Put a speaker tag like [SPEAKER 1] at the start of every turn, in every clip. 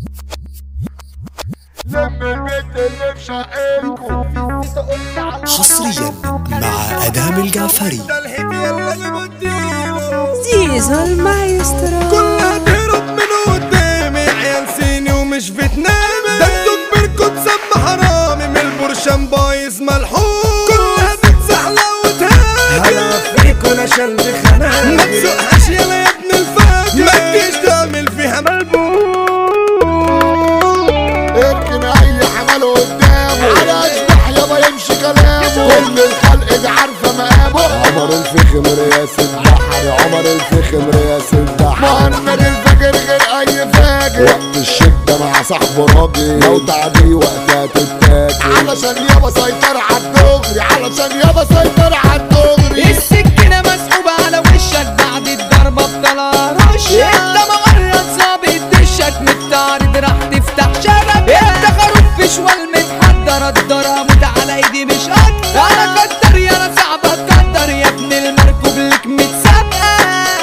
[SPEAKER 1] لم البيت اللي في شقتكم
[SPEAKER 2] حصريا مع ادهم الجعفري
[SPEAKER 3] زيزو المايسترو
[SPEAKER 4] كلها تهرب من قدامي عيال صيني ومش فيتنامي ده انتوا كبركوا تسمى حرامي من البرشام بايظ ملحوم كلها بتزحلق وتهاجم هلا فيكوا انا شلبي خناجر ما تسوقهاش يلا يا ابن الفاجر ما تجيش تعمل فيها ملبوس
[SPEAKER 1] اركن اي حمل قدامه على اشبح يابا يمشي كلامه كل الخلق دي عارفه مقامه
[SPEAKER 5] عمر الفخم رياس البحر عمر الفخم رياس البحر
[SPEAKER 1] مهند الفجر غير اي فاجر
[SPEAKER 5] وقت الشدة مع صاحبه راجل لو تعدي وقتها تتاكل
[SPEAKER 1] علشان يابا سيطر عالدغري علشان يابا سيطر عالدغري
[SPEAKER 6] السكينة مسحوبة على وشك بعد الضربة بطلع رشك انت مقرد ظابط دشك متعرض راح تفتح شبك انت خروف في شوال متحضر الضرب على ايدي مش اكتر انا قدر يا انا صعب اتقدر يا ابن المركوب لك متسابقة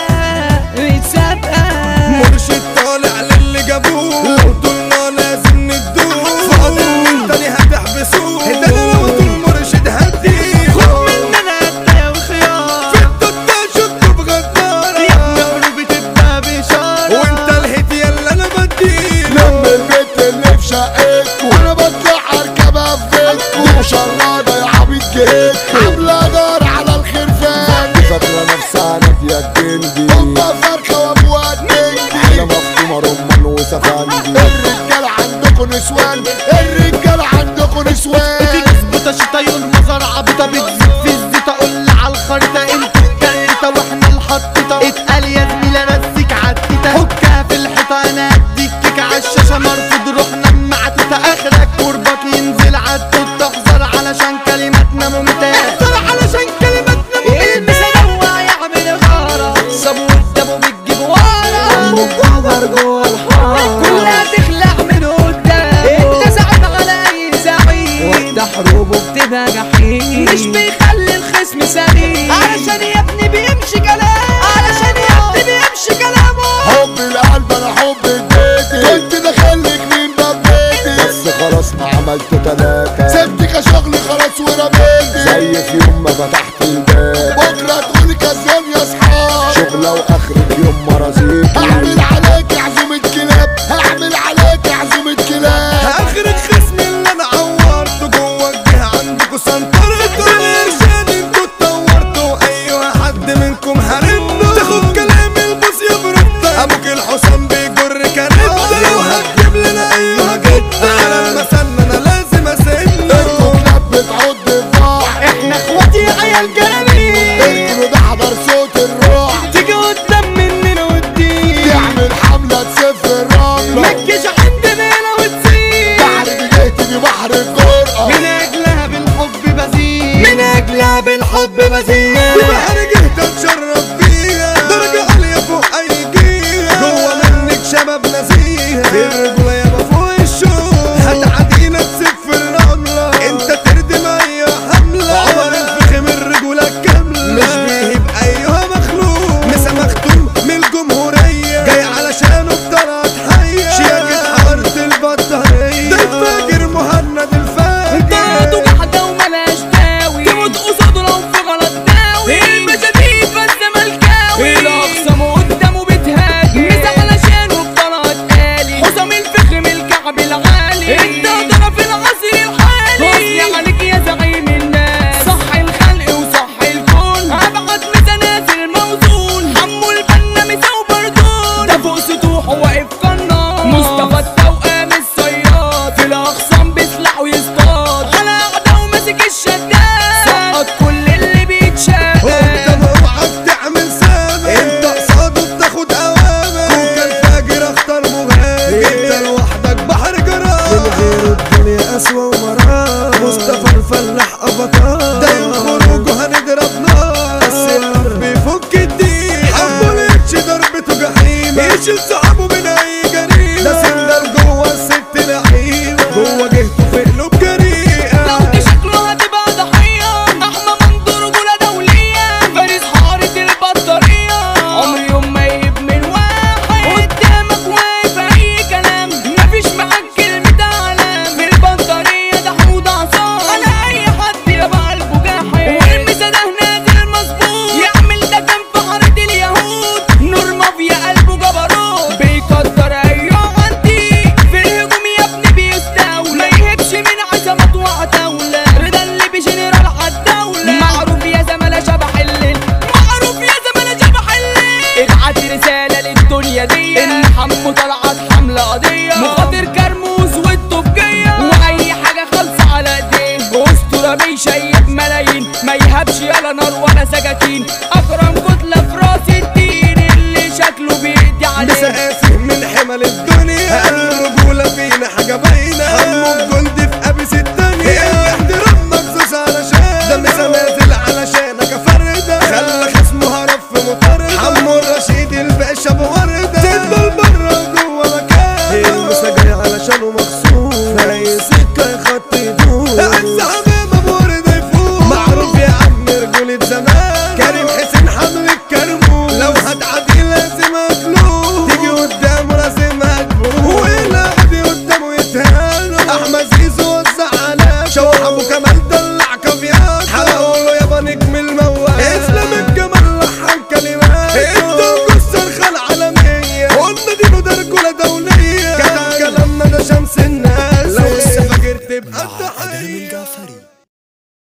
[SPEAKER 6] متسابقة
[SPEAKER 4] مرشد طالع للي جابوه لو طولنا لازم ندوه فاضل من تاني هتحبسوه ده انا لو طول مرشد هديه خد مننا هدايا وخيار في التوتا شطه بغدارة يا ابن قلوبي تبقى بشارة وانت الهيت يلا انا بديه
[SPEAKER 1] لم البيت اللي في شقتكم وانا بطلع اركبها في بيتكم دي مشردة يا عبيط جهتكم عاملة نار على الخرفان
[SPEAKER 5] فاكرة نفسها نادية الجندي
[SPEAKER 1] هما فرخة وابوها
[SPEAKER 5] على
[SPEAKER 1] النجدي
[SPEAKER 5] مفهومة رمان وسفندي
[SPEAKER 1] الرجالة عندكم نسوان الرجالة عندكم نسوان
[SPEAKER 6] تظبط شطايون مزار عبطة بتزيد في الزيطة قول على الخريطة انت الكريتة واحنا الحطيطة اتقال يا زميلة نسيك عالتيتة حكها في الحيطة انا اديك كيك عالشاشة مرفوض روحنا معتتة اخرك قربك ينزل عالتوت تحذر علشان كلماتنا ممتازة احذر علشان كلماتنا ممتازة المسا نوع يعمل غارة صابو قدامه بتجيب ورا مقدر جوه الحارة كلها تخلع من قدام انت زعيم على اي زعيم وانت حروبه بتبقى جحيم مش بيخلي الخصم سليم علشان يا ابني بيمشي كلام علشان يا ابني بيمشي كلامه
[SPEAKER 1] حب القلب انا حب اديتي كنت دخلك من باب بيتي
[SPEAKER 5] بس خلاص ما عملت تلاتة
[SPEAKER 1] سبتك شغلي خلاص ورميتي
[SPEAKER 5] زي في يوم ما فتحت الباب
[SPEAKER 1] بكرة تقولي كسبان يا اصحاب
[SPEAKER 5] شغلة واخرة يوم مرازيكي
[SPEAKER 1] هعمل عليك عزومة كلاب هعمل عليك عزومة كلاب
[SPEAKER 4] اخر الخصم اللي انا عورته جوه الجهه عندكوا سنطرته الارشاد انتوا اتطورتوا ايوه حد منكم هربته تاخد كلام البوس يا برده ابوك الحصان بيجر كارته لو هتجيب لنا ايوه جدا على المثل انا لازم اسنه
[SPEAKER 1] انتوا كلاب بتعض الضاع
[SPEAKER 6] احنا اخواتي عيال جرامين
[SPEAKER 1] اركنوا ده حضر صوت الروح
[SPEAKER 6] تيجي قدام مننا والدين
[SPEAKER 1] تعمل حملة تسف الرملة
[SPEAKER 6] ما تجيش عندنا هنا وتسيب
[SPEAKER 1] بحر دي دي بحر الجرأة
[SPEAKER 6] من اجلها بالحب بزيد من اجلها بالحب بزيد
[SPEAKER 4] بحر جهد اتشرف بيها درجة عالية فوق أي جهة جوه منك شباب نزيهة في الرجولة يابا فوق الشوق هتعدينا تسيب في الرملة انت تردم أي حملة عمر الفخم الرجولة الكاملة مش بيهيب أيها مخلوق مسا مختوم من الجمهورية جاي علشانه بطلعت حية شياكة حضرت البطارية ده الفاجر مهند الفاجر
[SPEAKER 6] انتوا قاعدة وملاش داوي تموت قصاده لو في غلط داوي الباشا دي بس ملكاوي الاقسام قدامه بتهاجم مسا علشانه بطلعت آلي حسام الفيلم
[SPEAKER 4] عشانه مخصوص فاي سكة يخط يدوس عز حبيب ابو رضا يفوق معروف يا عم رجولة زمان كريم حسين حمل الكرموس لو هتعدي لازم